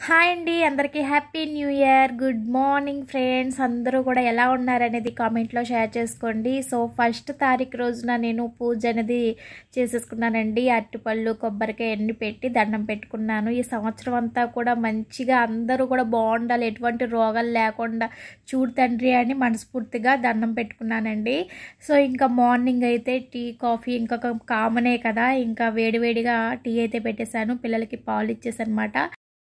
hi అండి అందరికీ happy new year good morning friends అందరూ కూడా ఎలా ఉన్నారనేది కామెంట్లో షేర్ చేసుకోండి సో ఫస్ట్ తారీఖు రోజున నేను పూజ అనేది చేసేసుకున్నానండి అరటిపళ్ళు కొబ్బరికాయ అన్ని పెట్టి దండం పెట్టుకున్నాను ఈ సంవత్సరం అంతా కూడా మంచిగా అందరూ కూడా బాగుండాలి ఎటువంటి రోగాలు లేకుండా చూడు తండ్రి అని మనస్ఫూర్తిగా దండం పెట్టుకున్నానండి సో ఇంకా మార్నింగ్ అయితే టీ కాఫీ ఇంకా కామనే కదా ఇంకా వేడివేడిగా టీ అయితే పెట్టేశాను పిల్లలకి పాలు ఇచ్చేసాను అనమాట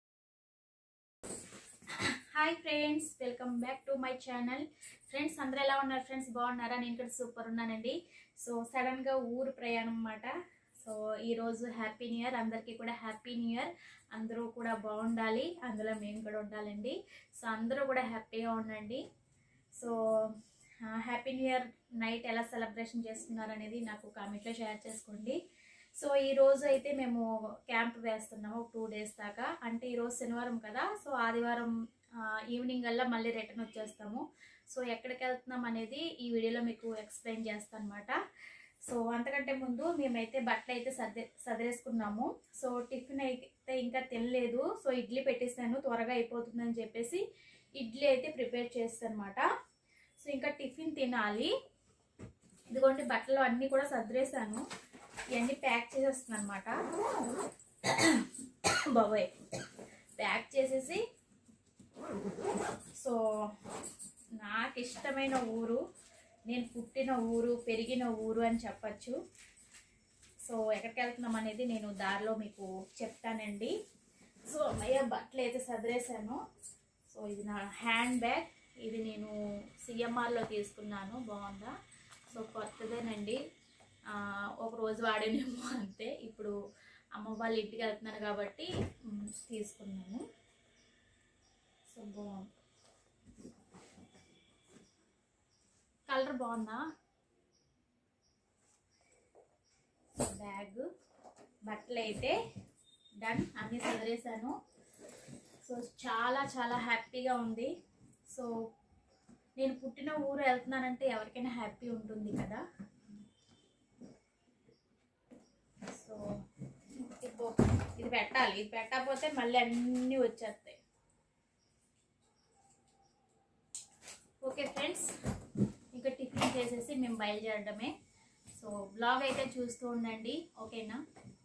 hi friends welcome back to my channel friends అందరూ ఎలా ఉన్నారు ఫ్రెండ్స్ బాగున్నారా నేను ఇక్కడ సూపర్ ఉన్నానండి సో సడన్గా ఊరు ప్రయాణం అన్నమాట సో ఈరోజు హ్యాపీ న్యూ ఇయర్ అందరికీ కూడా హ్యాపీ న్యూ ఇయర్ అందరూ కూడా బాగుండాలి అందులో మేము కూడా ఉండాలండి సో అందరూ కూడా హ్యాపీగా ఉండండి so happy new year night ఎలా సెలబ్రేషన్ చేసుకున్నారు అనేది నాకు కామెంట్లో షేర్ చేసుకోండి సో ఈ రోజు అయితే మేము క్యాంప్ వేస్తున్నాము టూ డేస్ దాకా అంటే ఈరోజు శనివారం కదా సో ఆదివారం ఈవినింగ్ అల్లా మళ్ళీ రిటర్న్ వచ్చేస్తాము సో ఎక్కడికి వెళ్తున్నాం అనేది ఈ వీడియోలో మీకు ఎక్స్ప్లెయిన్ చేస్తాను అనమాట సో అంతకంటే ముందు మేమైతే బట్టలు అయితే సర్దే సదిరేసుకున్నాము సో టిఫిన్ అయితే ఇంకా తినలేదు సో ఇడ్లీ పెట్టేసాను త్వరగా అయిపోతుందని చెప్పేసి ఇడ్లీ అయితే ప్రిపేర్ చేస్తాను అనమాట సో ఇంకా టిఫిన్ తినాలి ఇదిగోండి బట్టలు అన్నీ కూడా సదిరేసాను ఇవన్నీ ప్యాక్ చేసేస్తున్నాను అనమాట బాబోయ్ ప్యాక్ చేసేసి సో నాకు ఇష్టమైన ఊరు నేను పుట్టిన ఊరు పెరిగిన ఊరు అని చెప్పచ్చు సో ఎక్కడికి వెళ్తున్నాం అనేది నేను దారిలో మీకు చెప్తానండి సో అయ్యా బట్టలు అయితే సదిరేసాను సో ఇది నా హ్యాండ్ బ్యాగ్ ఇది నేను సిఎంఆర్లో తీసుకున్నాను బాగుందా సో కొత్తదేనండి ఒక రోజు వాడేనేమో అంతే ఇప్పుడు అమ్మ వాళ్ళ ఇంటికి వెళ్తున్నాను కాబట్టి తీసుకున్నాను సో బాగుంది కలర్ బాగుందా బ్యాగ్ బట్టలు అయితే డన్ అన్నీ చదివేశాను సో చాలా చాలా హ్యాపీగా ఉంది సో నేను పుట్టిన ఊరు వెళ్తున్నానంటే ఎవరికైనా హ్యాపీ ఉంటుంది కదా సో ఇప్పుడు ఇది పెట్టాలి ఇది పెట్టకపోతే మళ్ళీ అన్నీ వచ్చేస్తాయి ఓకే ఫ్రెండ్స్ ఇంకా టిఫిన్ చేసేసి మేము బయలుదేరడమే సో బ్లాగ్ అయితే చూస్తూ ఉండండి ఓకేనా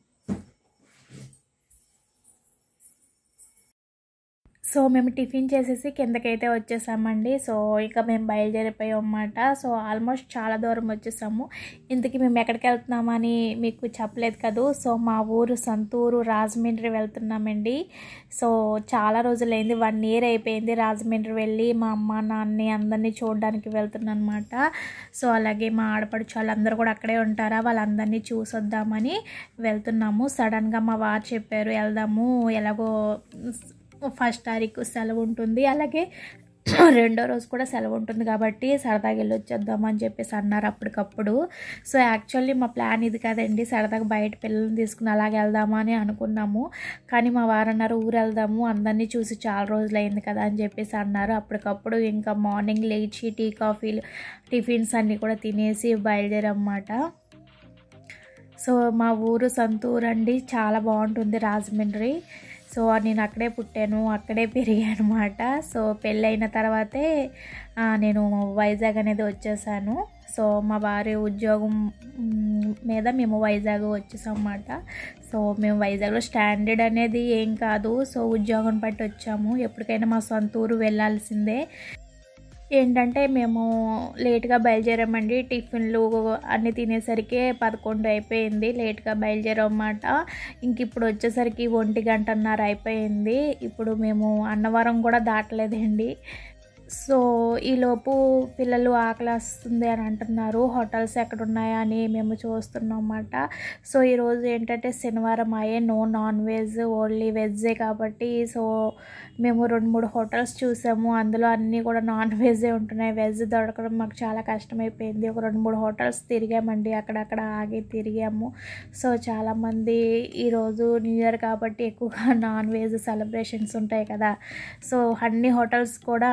సో మేము టిఫిన్ చేసేసి కిందకైతే వచ్చేసామండి సో ఇక మేము బయలుదేరిపోయాం అన్నమాట సో ఆల్మోస్ట్ చాలా దూరం వచ్చేసాము ఇంతకీ మేము ఎక్కడికి వెళ్తున్నామని మీకు చెప్పలేదు కదా సో మా ఊరు సొంతూరు రాజమండ్రి వెళ్తున్నామండి సో చాలా రోజులైంది వన్ ఇయర్ అయిపోయింది రాజమండ్రి వెళ్ళి మా అమ్మ నాన్నని అందరినీ చూడడానికి వెళ్తున్నాను అనమాట సో అలాగే మా ఆడపడుచు వాళ్ళందరూ కూడా అక్కడే ఉంటారా వాళ్ళందరినీ చూసొద్దామని వెళ్తున్నాము సడన్గా మా వారు చెప్పారు వెళ్దాము ఎలాగో ఫస్ట్ తారీఖు సెలవు ఉంటుంది అలాగే రెండో రోజు కూడా సెలవు ఉంటుంది కాబట్టి సరదాగా వెళ్ళి వచ్చేద్దామని చెప్పేసి అన్నారు అప్పటికప్పుడు సో యాక్చువల్లీ మా ప్లాన్ ఇది కదండి సరదాగా బయట పిల్లల్ని తీసుకుని అలాగే వెళ్దామని అనుకున్నాము కానీ మా వారు అన్నారు ఊరు వెళ్దాము అందరినీ చూసి చాలా రోజులు అయింది కదా అని చెప్పేసి అన్నారు అప్పటికప్పుడు ఇంకా మార్నింగ్ లేచి టీ కాఫీలు టిఫిన్స్ అన్నీ కూడా తినేసి బయలుదేరన్నమాట సో మా ఊరు సంతూరు అండి చాలా బాగుంటుంది రాజమండ్రి సో నేను అక్కడే పుట్టాను అక్కడే పెరిగాను అనమాట సో పెళ్ళైన తర్వాతే నేను వైజాగ్ అనేది వచ్చేసాను సో మా భార్య ఉద్యోగం మీద మేము వైజాగ్ వచ్చేసాం అన్నమాట సో మేము వైజాగ్లో స్టాండర్డ్ అనేది ఏం కాదు సో ఉద్యోగం బట్టి వచ్చాము ఎప్పటికైనా మా సొంత ఊరు వెళ్ళాల్సిందే ఏంటంటే మేము లేట్గా బయలుదేరామండి టిఫిన్లు అన్నీ తినేసరికి పదకొండు అయిపోయింది లేట్గా బయలుదేరమాట ఇంక ఇప్పుడు వచ్చేసరికి ఒంటి గంటన్నర అయిపోయింది ఇప్పుడు మేము అన్నవరం కూడా దాటలేదండి సో ఈలోపు పిల్లలు ఆకలి వస్తుంది అని అంటున్నారు హోటల్స్ ఎక్కడ ఉన్నాయా అని మేము చూస్తున్నాం అన్నమాట సో ఈరోజు ఏంటంటే శనివారం అయ్యే నో నాన్ వెజ్ ఓన్లీ వెజ్జే కాబట్టి సో మేము రెండు మూడు హోటల్స్ చూసాము అందులో అన్నీ కూడా నాన్ వెజ్జే ఉంటున్నాయి వెజ్ దొరకడం మాకు చాలా కష్టమైపోయింది ఒక రెండు మూడు హోటల్స్ తిరిగామండి అక్కడక్కడ ఆగి తిరిగాము సో చాలామంది ఈరోజు న్యూ ఇయర్ కాబట్టి ఎక్కువగా నాన్ వెజ్ సెలబ్రేషన్స్ ఉంటాయి కదా సో అన్ని హోటల్స్ కూడా అన్ని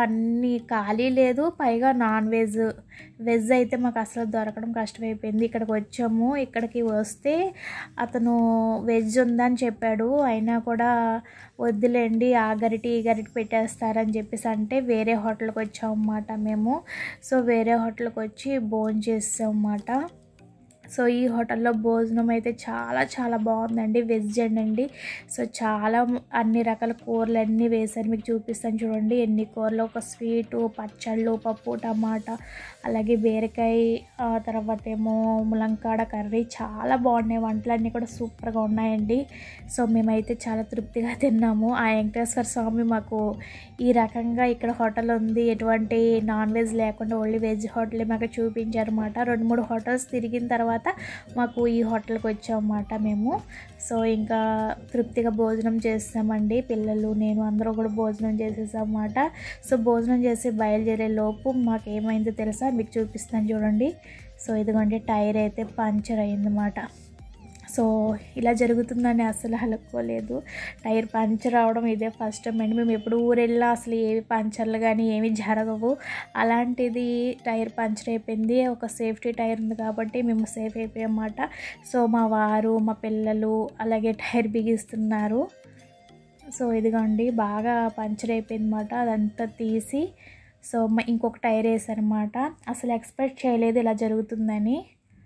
కానీ ఖాళీ లేదు పైగా నాన్ వెజ్ వెజ్ అయితే మాకు అసలు దొరకడం కష్టమైపోయింది ఇక్కడికి వచ్చాము ఇక్కడికి వస్తే అతను వెజ్ ఉందని చెప్పాడు అయినా కూడా వద్దులేండి ఆ గరిటి ఈ గరిటి పెట్టేస్తారని చెప్పేసి అంటే వేరే హోటల్కి వచ్చాం అన్నమాట మేము సో వేరే హోటల్కి వచ్చి భోజనం చేసాం అన్నమాట సో ఈ హోటల్లో భోజనం అయితే చాలా చాలా బాగుందండి వెజ్ అండి సో చాలా అన్ని రకాల కూరలు అన్నీ వేశారు మీకు చూపిస్తాను చూడండి ఎన్ని కూరలు ఒక స్వీటు పచ్చళ్ళు పప్పు టమాటా అలాగే బీరకాయ ఆ తర్వాత ఏమో ములంకాడ కర్రీ చాలా బాగున్నాయి వంటలన్నీ కూడా సూపర్గా ఉన్నాయండి సో మేమైతే చాలా తృప్తిగా తిన్నాము ఆ వెంకటేశ్వర స్వామి మాకు ఈ రకంగా ఇక్కడ హోటల్ ఉంది ఎటువంటి నాన్ వెజ్ లేకుండా ఓన్లీ వెజ్ హోటల్ మాకు చూపించారన్నమాట రెండు మూడు హోటల్స్ తిరిగిన తర్వాత మాకు ఈ హోటల్కి వచ్చామన్నమాట మేము సో ఇంకా తృప్తిగా భోజనం చేస్తామండి పిల్లలు నేను అందరూ కూడా భోజనం చేసేసామన్నమాట సో భోజనం చేసి బయలుదేరే లోపు మాకు ఏమైందో తెలుసా మీకు చూపిస్తాను చూడండి సో ఇదిగోండి టైర్ అయితే పంచర్ అయిందన్నమాట సో ఇలా జరుగుతుందని అసలు అనుకోలేదు టైర్ పంచర్ అవడం ఇదే ఫస్ట్ టైం అండి మేము ఎప్పుడు ఊరు వెళ్ళా అసలు ఏవి పంచర్లు కానీ ఏమి జరగవు అలాంటిది టైర్ పంచర్ అయిపోయింది ఒక సేఫ్టీ టైర్ ఉంది కాబట్టి మేము సేఫ్ అయిపోయామన్నమాట సో మా వారు మా పిల్లలు అలాగే టైర్ బిగిస్తున్నారు సో ఇదిగోండి బాగా పంచర్ అయిపోయింది అన్నమాట అదంతా తీసి సో మ- ఇంకొక టైర్ వేసారనమాట అసలు ఎక్స్పెక్ట్ చేయలేదు ఇలా జరుగుతుందని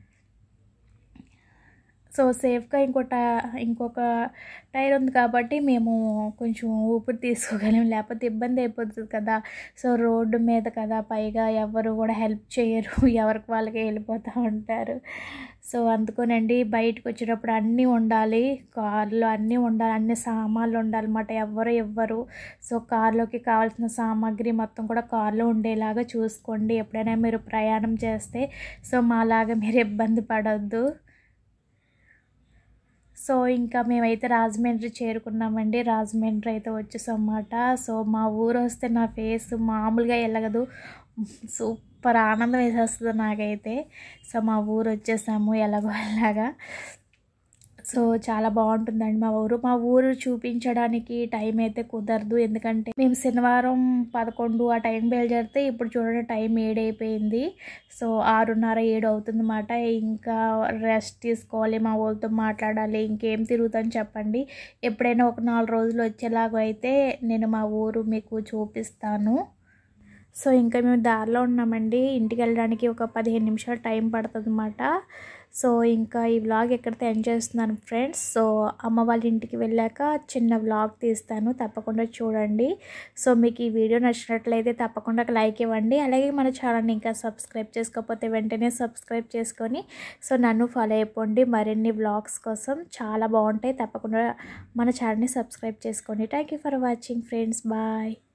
సో సేఫ్గా ఇంకో టై ఇంకొక టైర్ ఉంది కాబట్టి మేము కొంచెం ఊపిరి తీసుకోగలం లేకపోతే ఇబ్బంది అయిపోతుంది కదా సో రోడ్డు మీద కదా పైగా ఎవరు కూడా హెల్ప్ చేయరు ఎవరికి వాళ్ళకి వెళ్ళిపోతూ ఉంటారు సో అందుకోనండి బయటకు వచ్చేటప్పుడు అన్నీ ఉండాలి కార్లో అన్నీ ఉండాలి అన్ని సామాన్లు ఉండాలన్నమాట ఎవరు ఇవ్వరు సో కార్లోకి కావాల్సిన సామాగ్రి మొత్తం కూడా కార్లో ఉండేలాగా చూసుకోండి ఎప్పుడైనా మీరు ప్రయాణం చేస్తే సో మాలాగా మీరు ఇబ్బంది పడొద్దు సో ఇంకా మేమైతే రాజమండ్రి చేరుకున్నామండి రాజమండ్రి అయితే వచ్చేసామన్నమాట సో మా ఊరు వస్తే నా ఫేస్ మామూలుగా వెళ్ళగదు సూపర్ ఆనందం వేసేస్తుంది నాకైతే సో మా ఊరు వచ్చేసాము ఎలాగో అలాగా సో చాలా బాగుంటుందండి మా ఊరు మా ఊరు చూపించడానికి టైం అయితే కుదరదు ఎందుకంటే మేము శనివారం పదకొండు ఆ టైం బయలుదేరితే ఇప్పుడు చూడండి టైం ఏడైపోయింది సో ఆరున్నర ఏడు అవుతుంది అన్నమాట ఇంకా రెస్ట్ తీసుకోవాలి మా వాళ్ళతో మాట్లాడాలి ఇంకేం తిరుగుతాను చెప్పండి ఎప్పుడైనా ఒక నాలుగు రోజులు వచ్చేలాగా అయితే నేను మా ఊరు మీకు చూపిస్తాను సో ఇంకా మేము దారిలో ఉన్నామండి ఇంటికి వెళ్ళడానికి ఒక పదిహేను నిమిషాలు టైం పడుతుంది అన్నమాట సో ఇంకా ఈ వ్లాగ్ ఎక్కడితో ఎండ్ చేస్తున్నాను ఫ్రెండ్స్ సో అమ్మ వాళ్ళ ఇంటికి వెళ్ళాక చిన్న వ్లాగ్ తీస్తాను తప్పకుండా చూడండి సో మీకు ఈ వీడియో నచ్చినట్లయితే తప్పకుండా ఒక లైక్ ఇవ్వండి అలాగే మన ఛానల్ని ఇంకా సబ్స్క్రైబ్ చేసుకోకపోతే వెంటనే సబ్స్క్రైబ్ చేసుకొని సో నన్ను ఫాలో అయిపోండి మరిన్ని వ్లాగ్స్ కోసం చాలా బాగుంటాయి తప్పకుండా మన ఛానల్ని సబ్స్క్రైబ్ చేసుకోండి thank you for watching friends bye